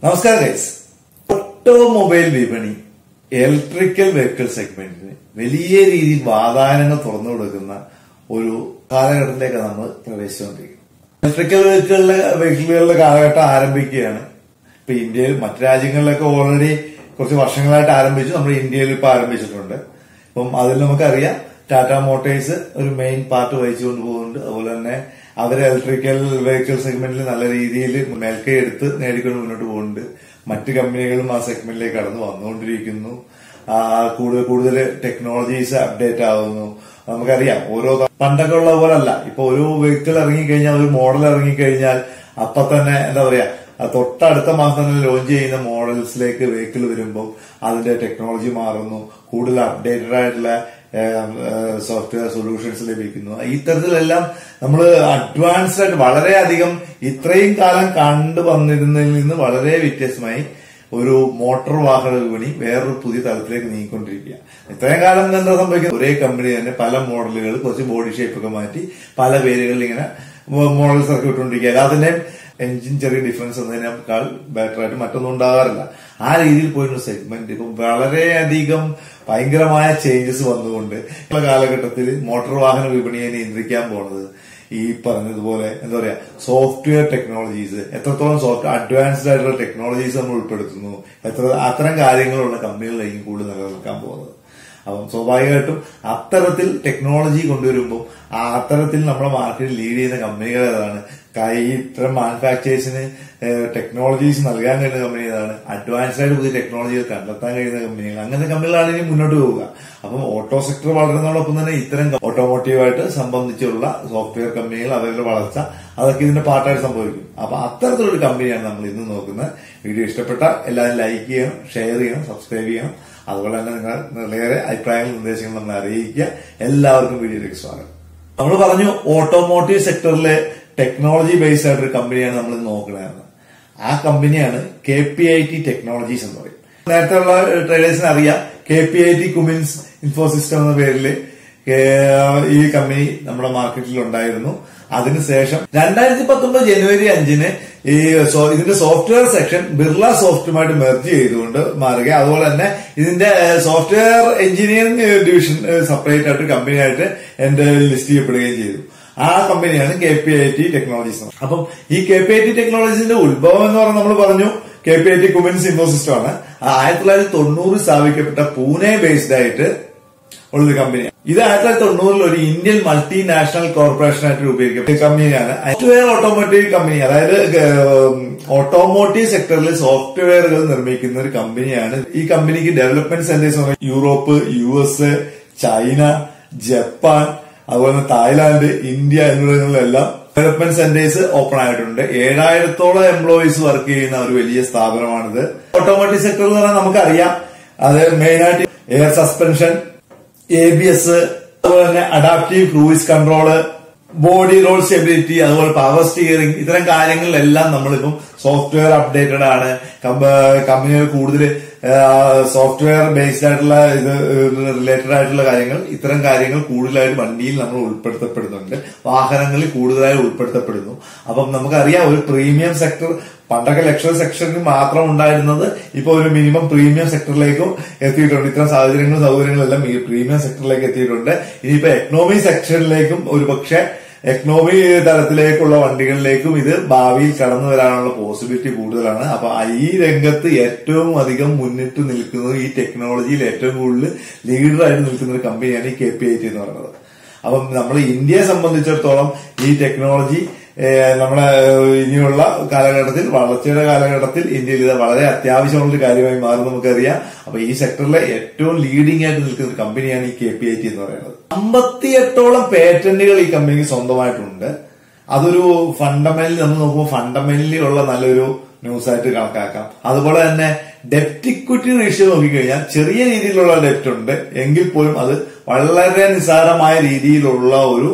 നമസ്കാരം guys automobile വിപണി electrical vehicle സെഗ്മെന്റിന് വലിയ രീതിയിൽ വാതായനങ്ങൾ തുറന്നു കൊടുക്കുന്ന ഒരു കാലഘട്ടത്തിലേക്ക് നമ്മൾ പ്രവേശിച്ചുകൊണ്ടിരിക്കുന്നത് ഇലക്ട്രിക്കൽ വെഹിക്കിളിലെ വെഹിക്കിളുകളുടെ കാലഘട്ടം ആരംഭിക്കുകയാണ് ഇപ്പൊ ഇന്ത്യയിൽ മറ്റു രാജ്യങ്ങളിലൊക്കെ ഓൾറെഡി കുറച്ച് വർഷങ്ങളായിട്ട് ആരംഭിച്ചു നമ്മുടെ ഇന്ത്യയിൽ ഇപ്പൊ ആരംഭിച്ചിട്ടുണ്ട് അപ്പം അതിൽ നമുക്കറിയാം ടാറ്റ മോട്ടോഴ്സ് ഒരു മെയിൻ പാർട്ട് വഹിച്ചുകൊണ്ട് പോകുന്നുണ്ട് അതുപോലെ തന്നെ അവർ ഇലക്ട്രിക്കൽ വെഹിക്കിൾ സെഗ്മെന്റിൽ നല്ല രീതിയിൽ മേൽക്കൈ എടുത്ത് നേടിക്കൊണ്ട് മുന്നോട്ട് പോകുന്നുണ്ട് മറ്റ് കമ്പനികളും ആ സെഗ്മെന്റിലേക്ക് കടന്നു വന്നുകൊണ്ടിരിക്കുന്നു ആ, കൂടുതൽ കൂടുതൽ ടെക്നോളജീസ് അപ്ഡേറ്റ് ആവുന്നു നമുക്കറിയാം ഓരോ പണ്ടൊക്കെ ഉള്ള പോലല്ല ഇപ്പൊ ഒരു വെഹിക്കിൾ ഇറങ്ങിക്കഴിഞ്ഞാൽ ഒരു മോഡൽ ഇറങ്ങിക്കഴിഞ്ഞാൽ അപ്പൊ തന്നെ എന്താ പറയാ ആ തൊട്ടടുത്ത മാസം തന്നെ ലോഞ്ച് ചെയ്യുന്ന മോഡൽസിലേക്ക് വെഹിക്കിൾ വരുമ്പോൾ അതിന്റെ ടെക്നോളജി മാറുന്നു കൂടുതൽ അപ്ഡേറ്റഡ് ആയിട്ടുള്ള സോഫ്റ്റ്വെയർ സൊല്യൂഷൻസ് ലഭിക്കുന്നു ഇത്തരത്തിലെല്ലാം നമ്മൾ അഡ്വാൻസ്ഡ് ആയിട്ട് വളരെയധികം ഇത്രയും കാലം കണ്ടു വന്നിരുന്നതിൽ നിന്ന് വളരെ വ്യത്യസ്തമായി ഒരു മോട്ടോർ വാഹന വിപണി വേറൊരു പുതിയ തലത്തിലേക്ക് നീങ്ങിക്കൊണ്ടിരിക്കുക ഇത്രയും കാലം എന്താ സംഭവിക്കുന്നത് ഒരേ കമ്പനി തന്നെ പല മോഡലുകൾ കുറച്ച് ബോഡി ഷേപ്പ് ഒക്കെ മാറ്റി പല പേരുകളിൽ ഇങ്ങനെ മോഡൽസ് ഇറക്കി വിട്ടുകൊണ്ടിരിക്കുക അതിന്റെ എഞ്ചിൻ ചെറിയ ഡിഫറൻസ് എന്നതിനേക്കാൾ ബെറ്റർ ആയിട്ട് മറ്റൊന്നും ഉണ്ടാകാറില്ല ആ രീതിയിൽ പോയിരുന്ന സെഗ്മെന്റ് ഇപ്പം വളരെയധികം ഭയങ്കരമായ ചേഞ്ചസ് വന്നുകൊണ്ട് ഉള്ള കാലഘട്ടത്തിൽ മോട്ടോർ വാഹന വിപണിയെ നിയന്ത്രിക്കാൻ പോണത് ഈ പറഞ്ഞതുപോലെ എന്താ പറയാ സോഫ്റ്റ്വെയർ ടെക്നോളജീസ് എത്രത്തോളം സോഫ്റ്റ് അഡ്വാൻസ്ഡ് ആയിട്ടുള്ള ടെക്നോളജീസ് നമ്മൾ ഉൾപ്പെടുത്തുന്നു എത്ര അത്തരം കാര്യങ്ങളുള്ള കമ്പനികളിലായിരിക്കും കൂടുതൽ നിലനിൽക്കാൻ പോകുന്നത് അപ്പം സ്വാഭാവികമായിട്ടും അത്തരത്തിൽ ടെക്നോളജി കൊണ്ടുവരുമ്പോൾ ആ അത്തരത്തിൽ നമ്മുടെ മാർക്കറ്റിൽ ലീഡ് ചെയ്യുന്ന കമ്പനികൾ ഏതാണ് കൈ ഇത്തരം മാനുഫാക്ചേഴ്സിന് ടെക്നോളജീസ് നൽകാൻ കഴിയുന്ന കമ്പനി ഏതാണ് അഡ്വാൻസ്ഡ് ആയിട്ട് പുതിയ ടെക്നോളജികൾ കണ്ടെത്താൻ കഴിയുന്ന കമ്പനികൾ അങ്ങനത്തെ കമ്പനികളാണ് ഇനി മുന്നോട്ട് പോവുക അപ്പം ഓട്ടോ സെക്ടർ വളരുന്നതോടൊപ്പം തന്നെ ഇത്തരം ഓട്ടോമോട്ടീവായിട്ട് സംബന്ധിച്ചുള്ള സോഫ്റ്റ്വെയർ കമ്പനികൾ അവരുടെ വളർച്ച അതൊക്കെ ഇതിന്റെ പാർട്ടായിട്ട് സംഭവിക്കും അപ്പൊ അത്തരത്തിലൊരു കമ്പനിയാണ് നമ്മൾ ഇന്ന് നോക്കുന്നത് വീഡിയോ ഇഷ്ടപ്പെട്ട എല്ലാവരും ലൈക്ക് ചെയ്യണം ഷെയർ ചെയ്യണം സബ്സ്ക്രൈബ് ചെയ്യണം അതുപോലെ തന്നെ നിങ്ങൾ നിങ്ങളേറെ അഭിപ്രായങ്ങളും നിർദ്ദേശങ്ങളും നമ്മളെ അറിയിക്കുക എല്ലാവർക്കും വീഡിയോയിലേക്ക് സ്വാഗതം നമ്മൾ പറഞ്ഞു ഓട്ടോമോട്ടീവ് സെക്ടറിലെ ടെക്നോളജി ബേസ്ഡ് ആയിട്ടൊരു കമ്പനിയാണ് നമ്മൾ നോക്കുന്നത് ആ കമ്പനിയാണ് K P I T technologies എന്ന് പറയും നേരത്തെ ഉള്ള ട്രേഡേഴ്സിന് അറിയാം K P I T Cummins Infosystem എന്ന പേരിൽ ഈ കമ്പനി നമ്മുടെ മാർക്കറ്റിൽ ഉണ്ടായിരുന്നു അതിനുശേഷം രണ്ടായിരത്തി പത്തൊമ്പത് ജനുവരി അഞ്ചിന് ഈ സോ- ഇതിന്റെ സോഫ്റ്റ്വെയർ സെക്ഷൻ ബിർള സോഫ്റ്റുമായിട്ട് മെർജ് ചെയ്തുകൊണ്ട് മാറുക അതുപോലെ തന്നെ ഇതിന്റെ സോഫ്റ്റ്വെയർ എഞ്ചിനീയറിംഗ് ഡിവിഷൻ സെപ്പറേറ്റ് ആയിട്ട് കമ്പനിയായിട്ട് എന്റെ ലിസ്റ്റ് ചെയ്യപ്പെടുകയും ചെയ്തു ആ കമ്പനിയാണ് K P I T technologies അപ്പം ഈ കെ പി ഐ ടി ടെക്നോളജീസിന്റെ ഉത്ഭവം എന്ന് പറഞ്ഞാൽ നമ്മൾ പറഞ്ഞു K P I T Cummins Infosystem ആണ് ആയിരത്തി തൊള്ളായിരത്തി തൊണ്ണൂറിൽ സ്ഥാപിക്കപ്പെട്ട പൂനെ ബേസ്ഡ് ആയിട്ട് ഉള്ളൊരു കമ്പനിയാണ് ഇത് ആയിരത്തി തൊള്ളായിരത്തി തൊണ്ണൂറിൽ ഒരു ഇന്ത്യൻ മൾട്ടിനാഷണൽ കോർപ്പറേഷൻ ആയിട്ട് രൂപീകരിക്കപ്പെട്ട കമ്പനിയാണ് സോഫ്റ്റ്വെയർ ഓട്ടോമോട്ടീവ് കമ്പനി അതായത് ഓട്ടോമോട്ടീവ് സെക്ടറിൽ സോഫ്റ്റ്വെയറുകൾ നിർമ്മിക്കുന്ന ഒരു കമ്പനിയാണ് ഈ കമ്പനിക്ക് ഡെവലപ്മെന്റ് സെന്റേഴ്സ് എന്ന് പറയുന്നത് Europe U S China Japan അതുപോലെ തന്നെ തായ്ലാന്റ് ഇന്ത്യ എന്നിവിടങ്ങളിലെല്ലാം ഡെവലപ്മെന്റ് സെന്റേഴ്സ് ഓപ്പൺ ആയിട്ടുണ്ട് ഏഴായിരത്തോളം എംപ്ലോയീസ് വർക്ക് ചെയ്യുന്ന ഒരു വലിയ സ്ഥാപനമാണിത് ഓട്ടോമോട്ടീവ് സെക്ടർ എന്ന് പറഞ്ഞാൽ നമുക്കറിയാം അത് മെയിനായിട്ട് air suspension A B S അതുപോലെ തന്നെ adaptive cruise control body roll stability അതുപോലെ പവർ സ്റ്റിയറിംഗ് ഇത്തരം കാര്യങ്ങളിലെല്ലാം നമ്മളിപ്പം സോഫ്റ്റ്വെയർ അപ്ഡേറ്റഡ് ആണ് കമ്പനികൾ കൂടുതൽ സോഫ്റ്റ്വെയർ ബേസ്ഡ് ആയിട്ടുള്ള ഇത് റിലേറ്റഡ് ആയിട്ടുള്ള കാര്യങ്ങൾ ഇത്തരം കാര്യങ്ങൾ കൂടുതലായിട്ട് വണ്ടിയിൽ നമ്മൾ ഉൾപ്പെടുത്തപ്പെടുന്നുണ്ട് വാഹനങ്ങളിൽ കൂടുതലായി ഉൾപ്പെടുത്തപ്പെടുന്നു അപ്പം നമുക്കറിയാം ഒരു പ്രീമിയം സെക്ടർ പണ്ടൊക്കെ ലക്ഷറി സെക്ഷനിൽ മാത്രം ഉണ്ടായിരുന്നത് ഇപ്പൊ ഒരു മിനിമം പ്രീമിയം സെക്ടറിലേക്കും എത്തിയിട്ടുണ്ട് ഇത്തരം സാഹചര്യങ്ങളും സൗകര്യങ്ങളും എല്ലാം ഈ പ്രീമിയം സെക്ടറിലേക്ക് എത്തിയിട്ടുണ്ട് ഇനിയിപ്പോ എക്കണോമി സെക്ഷനിലേക്കും ഒരു പക്ഷേ എക്കണോമി തലത്തിലേക്കുള്ള വണ്ടികളിലേക്കും ഇത് ഭാവിയിൽ കടന്നു വരാനുള്ള പോസിബിലിറ്റി കൂടുതലാണ് അപ്പൊ ഈ രംഗത്ത് ഏറ്റവും അധികം മുന്നിട്ട് നിൽക്കുന്നത് ഈ ടെക്നോളജിയിൽ ഏറ്റവും കൂടുതൽ ലീഡറായിട്ട് നിൽക്കുന്ന ഒരു കമ്പനിയാണ് ഈ കെ പി ഐ ടി എന്ന് പറയുന്നത് അപ്പം നമ്മൾ ഇന്ത്യയെ സംബന്ധിച്ചിടത്തോളം ഈ ടെക്നോളജി ഏഹ്, നമ്മുടെ ഏഹ്, ഇനിയുള്ള കാലഘട്ടത്തിൽ വളർച്ചയുടെ കാലഘട്ടത്തിൽ ഇന്ത്യയിൽ ഇത് വളരെ അത്യാവശ്യമുള്ള ഒരു കാര്യമായി മാറും നമുക്കറിയാം അപ്പൊ ഈ സെക്ടറിലെ ഏറ്റവും ലീഡിംഗ് ആയിട്ട് നിൽക്കുന്ന ഒരു കമ്പനിയാണ് ഈ കെ പി ഐ ടി എന്ന് പറയുന്നത് അമ്പത്തിയെട്ടോളം പേറ്റന്റുകൾ ഈ കമ്പനിക്ക് സ്വന്തമായിട്ടുണ്ട് അതൊരു ഫണ്ടമെന്റലി നമ്മൾ നോക്കുമ്പോൾ ഫണ്ടമെന്റലി ഉള്ള നല്ലൊരു ന്യൂസ് ആയിട്ട് കണക്കാക്കാം അതുപോലെ തന്നെ ഡെപ്റ്റ് ഇക്വിറ്റി റേഷ്യോ നോക്കിക്കഴിഞ്ഞാൽ ചെറിയ രീതിയിലുള്ള ഡെപ്റ്റ് ഉണ്ട് എങ്കിൽ പോലും അത് വളരെ നിസ്സാരമായ രീതിയിലുള്ള ഒരു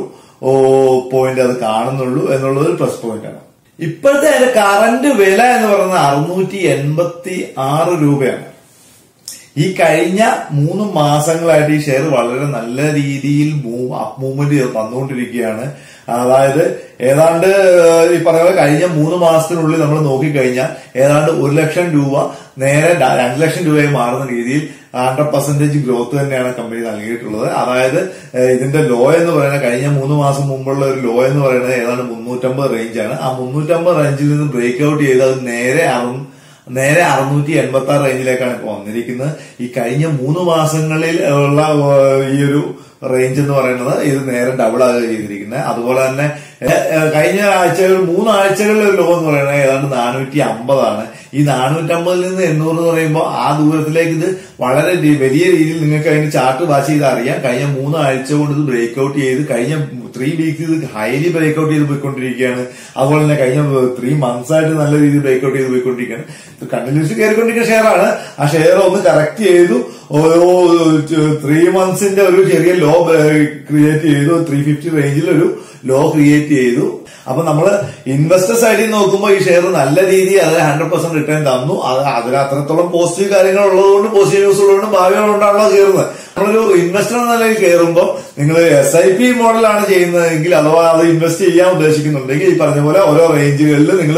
പോയിന്റ് അത് കാണുന്നുള്ളൂ എന്നുള്ളത് ഒരു പ്ലസ് പോയിന്റ് ആണ് ഇപ്പോഴത്തെ അതിന്റെ കറന്റ് വില എന്ന് പറയുന്നത് അറുന്നൂറ്റി എൺപത്തി ആറ് രൂപയാണ് ഈ കഴിഞ്ഞ മൂന്ന് മാസങ്ങളായിട്ട് ഈ ഷെയർ വളരെ നല്ല രീതിയിൽ മൂവ് അപ്പ് മൂവ്മെന്റ് വന്നുകൊണ്ടിരിക്കുകയാണ് അതായത് ഏതാണ്ട് ഏഹ്, ഈ പറഞ്ഞ പോലെ കഴിഞ്ഞ മൂന്ന് മാസത്തിനുള്ളിൽ നമ്മൾ നോക്കിക്കഴിഞ്ഞാൽ ഏതാണ്ട് ഒരു ലക്ഷം രൂപ നേരെ ര- രണ്ട് ലക്ഷം രൂപയായി മാറുന്ന രീതിയിൽ ഹൺഡ്രഡ് പെർസെന്റേജ് ഗ്രോത്ത് തന്നെയാണ് കമ്പനി നൽകിയിട്ടുള്ളത് അതായത് ഏഹ്, ഇതിന്റെ ലോ എന്ന് പറയുന്നത് കഴിഞ്ഞ മൂന്ന് മാസം മുമ്പുള്ള ഒരു ലോ എന്ന് പറയുന്നത് ഏതാണ്ട് മുന്നൂറ്റമ്പത് റേഞ്ചാണ് ആ മുന്നൂറ്റമ്പത് റേഞ്ചിൽ നിന്ന് ബ്രേക്ക് ഔട്ട് ചെയ്ത് അത് നേരെ അറു നേരെ അറുന്നൂറ്റി എൺപത്തി ആറ് റേഞ്ചിലേക്കാണ് ഇപ്പൊ വന്നിരിക്കുന്നത് ഈ കഴിഞ്ഞ മൂന്ന് മാസങ്ങളിൽ ഉള്ള ഏഹ്, ഈ ഒരു റേഞ്ച് എന്ന് പറയുന്നത് ഇത് നേരെ ഡബിൾ ആകുക ചെയ്തിരിക്കുന്നത് അതുപോലെ തന്നെ ഏഹ്, ഏഹ്, കഴിഞ്ഞ ആഴ്ചകൾ മൂന്നാഴ്ചകളിലെ ലോ എന്ന് പറയുന്നത് ഏതാണ്ട് നാനൂറ്റി അമ്പതാണ് ഈ നാനൂറ്റമ്പതിൽ നിന്ന് എണ്ണൂറ് എന്ന് പറയുമ്പോൾ ആ ദൂരത്തിലേക്ക് ഇത് വളരെ രി- വലിയ രീതിയിൽ നിങ്ങൾക്ക് അതിന് ചാർട്ട് വാച്ച് ചെയ്ത് അറിയാം കഴിഞ്ഞ മൂന്നാഴ്ച കൊണ്ട് ഇത് ബ്രേക്ക് ഔട്ട് ചെയ്ത് കഴിഞ്ഞ ത്രീ വീക്സ് ഇത് ഹൈലി ബ്രേക്ക് ഔട്ട് ചെയ്ത് പോയിക്കൊണ്ടിരിക്കുകയാണ് അതുപോലെ തന്നെ കഴിഞ്ഞ ത്രീ മന്ത്സ് ആയിട്ട് നല്ല രീതിയിൽ ബ്രേക്ക് ഔട്ട് ചെയ്ത് പോയിക്കൊണ്ടിരിക്കുകയാണ് ഇത് കണ്ടിന്യൂസ് കയറിക്കൊണ്ടിരിക്കുന്ന ഷെയർ ആണ് ആ ഷെയർ ഒന്ന് കറക്റ്റ് ചെയ്തു ഓരോ ത്രീ മന്ത്സിന്റെ ഒരു ചെറിയ ലോ ക്രിയേറ്റ് ചെയ്തു ത്രീ ഫിഫ്റ്റി റേഞ്ചിൽ ഒരു ലോ ക്രിയേറ്റ് ചെയ്തു അപ്പൊ നമ്മള് ഇൻവെസ്റ്റർ സൈഡിൽ നോക്കുമ്പോൾ ഈ ഷെയർ നല്ല രീതിയിൽ അത് ഹൺഡ്രഡ് പെർസെന്റ് റിട്ടേൺ തന്നു അത് അതിന് അത്രത്തോളം പോസിറ്റീവ് കാര്യങ്ങൾ ഉള്ളതുകൊണ്ട് പോസിറ്റീവ് ന്യൂസ് ഉള്ളതുകൊണ്ട് ഭാവികളുണ്ടാണല്ലോ കയറുന്നത് നമ്മളൊരു ഇൻവെസ്റ്റർ എന്ന നിലയിൽ കയറുമ്പോൾ നിങ്ങൾ എസ് ഐ പി മോഡലാണ് ചെയ്യുന്നതെങ്കിൽ അഥവാ അത് ഇൻവെസ്റ്റ് ചെയ്യാൻ ഉദ്ദേശിക്കുന്നുണ്ടെങ്കിൽ ഈ പറഞ്ഞ പോലെ ഓരോ റേഞ്ചുകളിൽ നിങ്ങൾ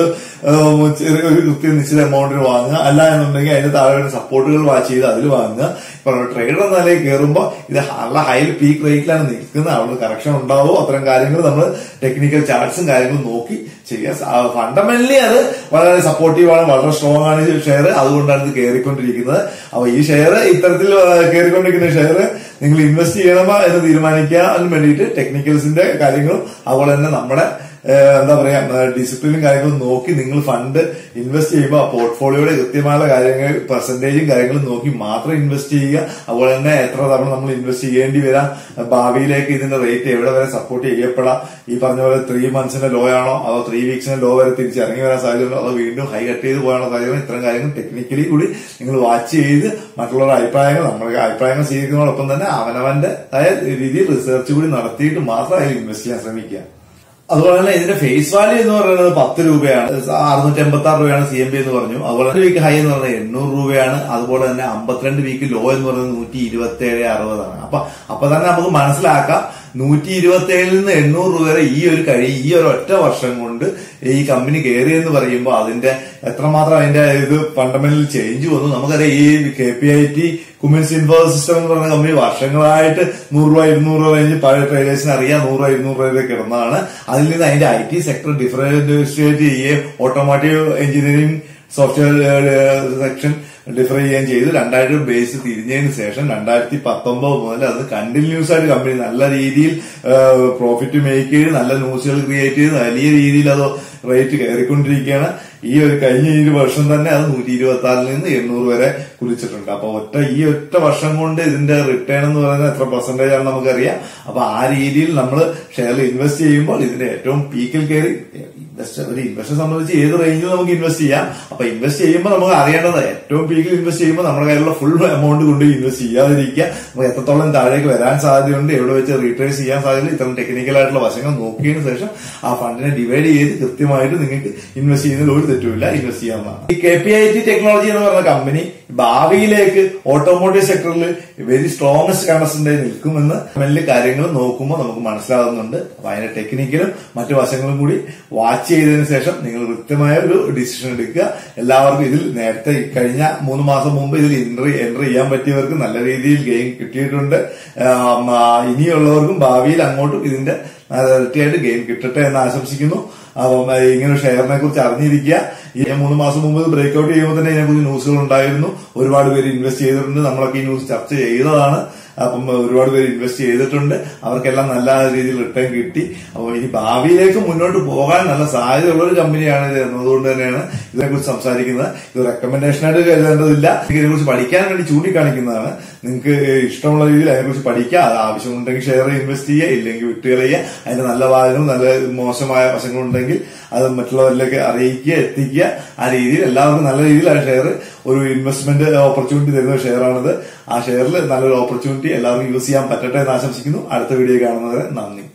ഒരു കൃത്യം നിശ്ചിത എമൗണ്ടിന് വാങ്ങുക അല്ല എന്നുണ്ടെങ്കിൽ അതിന് താഴെ സപ്പോർട്ടുകൾ വാച്ച് ചെയ്ത് അതിൽ വാങ്ങുക ഇപ്പൊ ട്രേഡർ എന്ന നിലയിൽ കയറുമ്പോൾ ഇത് നല്ല ഹൈ പീക്ക് റേറ്റിലാണ് നിൽക്കുന്നത് അവിടെ കറക്ഷൻ ഉണ്ടാവും അത്തരം കാര്യങ്ങൾ നമ്മൾ ടെക്നിക്കൽ ചാർട്ട്സും കാര്യങ്ങളും നോക്കി ചെയ്യുക ഫണ്ടമെന്റലി അത് വളരെ സപ്പോർട്ടീവ് ആണ് വളരെ സ്ട്രോങ് ആണ് ഈ ഷെയർ അതുകൊണ്ടാണ് ഇത് കയറിക്കൊണ്ടിരിക്കുന്നത് അപ്പൊ ഈ ഷെയർ ഇത്തരത്തിൽ ആ, കയറിക്കൊണ്ടിരിക്കുന്ന ഷെയർ നിങ്ങൾ ഇൻവെസ്റ്റ് ചെയ്യണമോ എന്ന് തീരുമാനിക്കാൻ വേണ്ടിയിട്ട് ടെക്നിക്കൽസിന്റെ കാര്യങ്ങളും അതുപോലെ തന്നെ നമ്മുടെ ഏഹ്, എന്താ പറയാ ഡിസിപ്ലിനും കാര്യങ്ങളും നോക്കി നിങ്ങൾ ഫണ്ട് ഇൻവെസ്റ്റ് ചെയ്യുമ്പോൾ ആ പോർട്ട്ഫോളിയോയുടെ കൃത്യമായ കാര്യങ്ങൾ പെർസെന്റേജും കാര്യങ്ങളും നോക്കി മാത്രം ഇൻവെസ്റ്റ് ചെയ്യുക അതുപോലെ തന്നെ എത്ര തവണ നമ്മൾ ഇൻവെസ്റ്റ് ചെയ്യേണ്ടി വരാം ഭാവിയിലേക്ക് ഇതിന്റെ റേറ്റ് എവിടെ വരെ സപ്പോർട്ട് ചെയ്യപ്പെടാം ഈ പറഞ്ഞ പോലെ ത്രീ മന്ത്സിന്റെ ലോ ആണോ അതോ ത്രീ വീക്സിന്റെ ലോ വരെ തിരിച്ച് ഇറങ്ങി വരാൻ സാധ്യതയുണ്ടോ അതോ വീണ്ടും ഹൈ കട്ട് ചെയ്ത് പോകാനുള്ള സാധ്യത ഇത്തരം കാര്യങ്ങൾ ടെക്നിക്കലി കൂടി നിങ്ങൾ വാച്ച് ചെയ്ത് മറ്റുള്ളവരുടെ അഭിപ്രായങ്ങൾ നമ്മുടെ അഭിപ്രായങ്ങൾ സ്വീകരിക്കുന്നതോടൊപ്പം തന്നെ അവനവന്റെ ആയ രീതിയിൽ റിസർച്ച് കൂടി നടത്തിയിട്ട് മാത്രം അതിൽ ഇൻവെസ്റ്റ് ചെയ്യാൻ ശ്രമിക്കുക അതുപോലെ തന്നെ ഇതിന്റെ ഫേസ് വാല്യൂ എന്ന് പറയുന്നത് പത്ത് രൂപയാണ് അറുന്നൂറ്റി എൺപത്തി ആറ് രൂപയാണ് സി എം ബി എന്ന് പറഞ്ഞു അതുപോലെ തന്നെ വീക്ക് ഹൈ എന്ന് പറയുന്നത് എണ്ണൂറ് രൂപയാണ് അതുപോലെ തന്നെ അമ്പത്തിരണ്ട് വീക്ക് ലോ എന്ന് പറയുന്നത് നൂറ്റി ഇരുപത്തി ഏഴ് അറുപതാണ് അപ്പൊ അപ്പൊ തന്നെ നമുക്ക് മനസ്സിലാക്കാം നൂറ്റി ഇരുപത്തി ഏഴിൽ നിന്ന് എണ്ണൂറ് രൂപ വരെ ഈ ഒരു കഴി ഈ ഒരു ഒറ്റ വർഷം കൊണ്ട് ഈ കമ്പനി കയറിയെന്ന് പറയുമ്പോൾ അതിന്റെ എത്രമാത്രം അതിന്റെ ഇത് ഫണ്ടമെന്റൽ ചേഞ്ച് വന്നു നമുക്കറിയാം ഈ K P I T Cummins info system എന്ന് പറയുന്ന കമ്പനി വർഷങ്ങളായിട്ട് നൂറ് രൂപ ഇരുന്നൂറ് രൂപ റേഞ്ച് പഴയ ട്രേഡേഴ്സിന് അറിയാം നൂറ് രൂപ ഇരുന്നൂറ് രൂപയിലേക്ക് കിടന്നതാണ് അതിൽ നിന്ന് അതിന്റെ ഐ ടി സെക്ടർ ഡിഫറൻഷിയേറ്റ് ചെയ്യുകയും automotive engineering software section differ ചെയ്യുകയും ചെയ്തു രണ്ടായിരം ബേസ് തിരിഞ്ഞതിന് ശേഷം രണ്ടായിരത്തി പത്തൊമ്പത് മുതൽ അത് കണ്ടിന്യൂസ് ആയിട്ട് കമ്പനി നല്ല രീതിയിൽ പ്രോഫിറ്റ് മേക്ക് ചെയ്ത് നല്ല ന്യൂസുകൾ ക്രിയേറ്റ് ചെയ്ത് വലിയ രീതിയിൽ അത് റേറ്റ് കയറിക്കൊണ്ടിരിക്കുകയാണ് ഈ ഒരു കഴിഞ്ഞ ഈ ഒരു വർഷം തന്നെ അത് നൂറ്റി ഇരുപത്തി ആറിൽ നിന്ന് എണ്ണൂറ് വരെ കുതിച്ചിട്ടുണ്ട് അപ്പൊ ഒറ്റ ഈ ഒറ്റ വർഷം കൊണ്ട് ഇതിന്റെ റിട്ടേൺ എന്ന് പറയുന്നത് എത്ര പെർസെന്റേജ് ആണെന്ന് നമുക്കറിയാം അപ്പൊ ആ രീതിയിൽ നമ്മൾ ഷെയറിൽ ഇൻവെസ്റ്റ് ചെയ്യുമ്പോൾ ഇതിന്റെ ഏറ്റവും പീക്കിൽ കയറി ഇൻവെസ്റ്റർ ഒരു ഇൻവെസ്റ്റർ സംബന്ധിച്ച് ഏത് റേഞ്ചിൽ നമുക്ക് ഇൻവെസ്റ്റ് ചെയ്യാം അപ്പൊ ഇൻവെസ്റ്റ് ചെയ്യുമ്പോൾ നമുക്ക് അറിയേണ്ടത് ഏറ്റവും പീക്കിൽ ഇൻവെസ്റ്റ് ചെയ്യുമ്പോൾ നമ്മുടെ കയ്യിലുള്ള ഫുൾ എമൗണ്ട് കൊണ്ട് ഇൻവെസ്റ്റ് ചെയ്യാതിരിക്കുക നമുക്ക് എത്രത്തോളം താഴേക്ക് വരാൻ സാധ്യതയുണ്ട് എവിടെ വെച്ച് റീട്രേസ് ചെയ്യാൻ സാധ്യത ഇത്തരം ടെക്നിക്കൽ ആയിട്ടുള്ള വശങ്ങൾ നോക്കിയതിനു ശേഷം ആ ഫണ്ടിനെ ഡിവൈഡ് ചെയ്ത് കൃത്യമായിട്ട് നിങ്ങൾക്ക് ഇൻവെസ്റ്റ് ചെയ്യുന്നതിൽ ഒരു തെറ്റുമില്ല ഇൻവെസ്റ്റ് ചെയ്യാവുന്നതാണ് ഈ K P I T technology എന്ന് പറയുന്ന കമ്പനി ഭാവിയിലേക്ക് ഓട്ടോമോട്ടീവ് സെക്ടറിൽ വെരി സ്ട്രോങ്സ്റ്റ് കണ്ടസ്റ്റന്റായി നിൽക്കുമെന്ന് വലിയ കാര്യങ്ങൾ നോക്കുമ്പോൾ നമുക്ക് മനസ്സിലാകുന്നുണ്ട് അപ്പൊ അതിന്റെ ടെക്നിക്കലും മറ്റു വശങ്ങളും കൂടി വാച്ച് ചെയ്തതിനു ശേഷം നിങ്ങൾ കൃത്യമായ ഒരു ഡിസിഷൻ എടുക്കുക എല്ലാവർക്കും ഇതിൽ നേരത്തെ കഴിഞ്ഞ മൂന്ന് മാസം മുമ്പ് ഇതിൽ എൻട്രി എൻട്രി ചെയ്യാൻ പറ്റിയവർക്ക് നല്ല രീതിയിൽ ഗെയിം കിട്ടിയിട്ടുണ്ട് ആം, ആ, ഇനിയുള്ളവർക്കും ഭാവിയിൽ അങ്ങോട്ടും ഇതിന്റെ ഇരട്ടിയായിട്ട് ഗെയിം കിട്ടട്ടെ എന്ന് ആശംസിക്കുന്നു അപ്പം ആ, ഇങ്ങനെ ഷെയറിനെ കുറിച്ച് അറിഞ്ഞിരിക്കുക ഈ മൂന്ന് മാസം മുമ്പ് ബ്രേക്ക് ഔട്ട് ചെയ്യുമ്പോൾ തന്നെ ഇതിനെക്കുറിച്ച് ന്യൂസുകൾ ഉണ്ടായിരുന്നു ഒരുപാട് പേര് ഇൻവെസ്റ്റ് ചെയ്തിട്ടുണ്ട് നമ്മളൊക്കെ ഈ ന്യൂസ് ചർച്ച ചെയ്തതാണ് അപ്പം ഒരുപാട് പേര് ഇൻവെസ്റ്റ് ചെയ്തിട്ടുണ്ട് അവർക്കെല്ലാം നല്ല രീതിയിൽ റിട്ടേൺ കിട്ടി അപ്പോൾ ഇനി ഭാവിയിലേക്ക് മുന്നോട്ട് പോകാൻ നല്ല സാധ്യതയുള്ള ഒരു കമ്പനിയാണ് ഇത് എന്നതുകൊണ്ട് തന്നെയാണ് ഇതിനെക്കുറിച്ച് സംസാരിക്കുന്നത് ഇത് റെക്കമെൻഡേഷൻ ആയിട്ട് കരുതേണ്ടതില്ല ഇതിനെക്കുറിച്ച് പഠിക്കാൻ വേണ്ടി ചൂണ്ടിക്കാണിക്കുന്നതാണ് നിങ്ങൾക്ക് ഇഷ്ടമുള്ള രീതിയിൽ അതിനെക്കുറിച്ച് പഠിക്കുക അത് ആവശ്യമുണ്ടെങ്കിൽ ഷെയർ ഇൻവെസ്റ്റ് ചെയ്യുക ഇല്ലെങ്കിൽ വിട്ടുകളയുക അതിന്റെ നല്ല വാദങ്ങളും നല്ല മോശമായ വശങ്ങളുണ്ടെങ്കിൽ അത് മറ്റുള്ളവരിലേക്ക് അറിയിക്കുക എത്തിക്കുക ആ രീതിയിൽ എല്ലാവർക്കും നല്ല രീതിയിൽ ആ ഷെയർ ഒരു ഇൻവെസ്റ്റ്മെന്റ് ഓപ്പർച്യൂണിറ്റി തരുന്ന ഷെയർ ആണിത് ആ ഷെയറിൽ നല്ലൊരു ഓപ്പർച്യൂണിറ്റി എല്ലാവർക്കും യൂസ് ചെയ്യാൻ പറ്റട്ടെ എന്ന് ആശംസിക്കുന്നു അടുത്ത വീഡിയോ കാണുന്നവരെ നന്ദി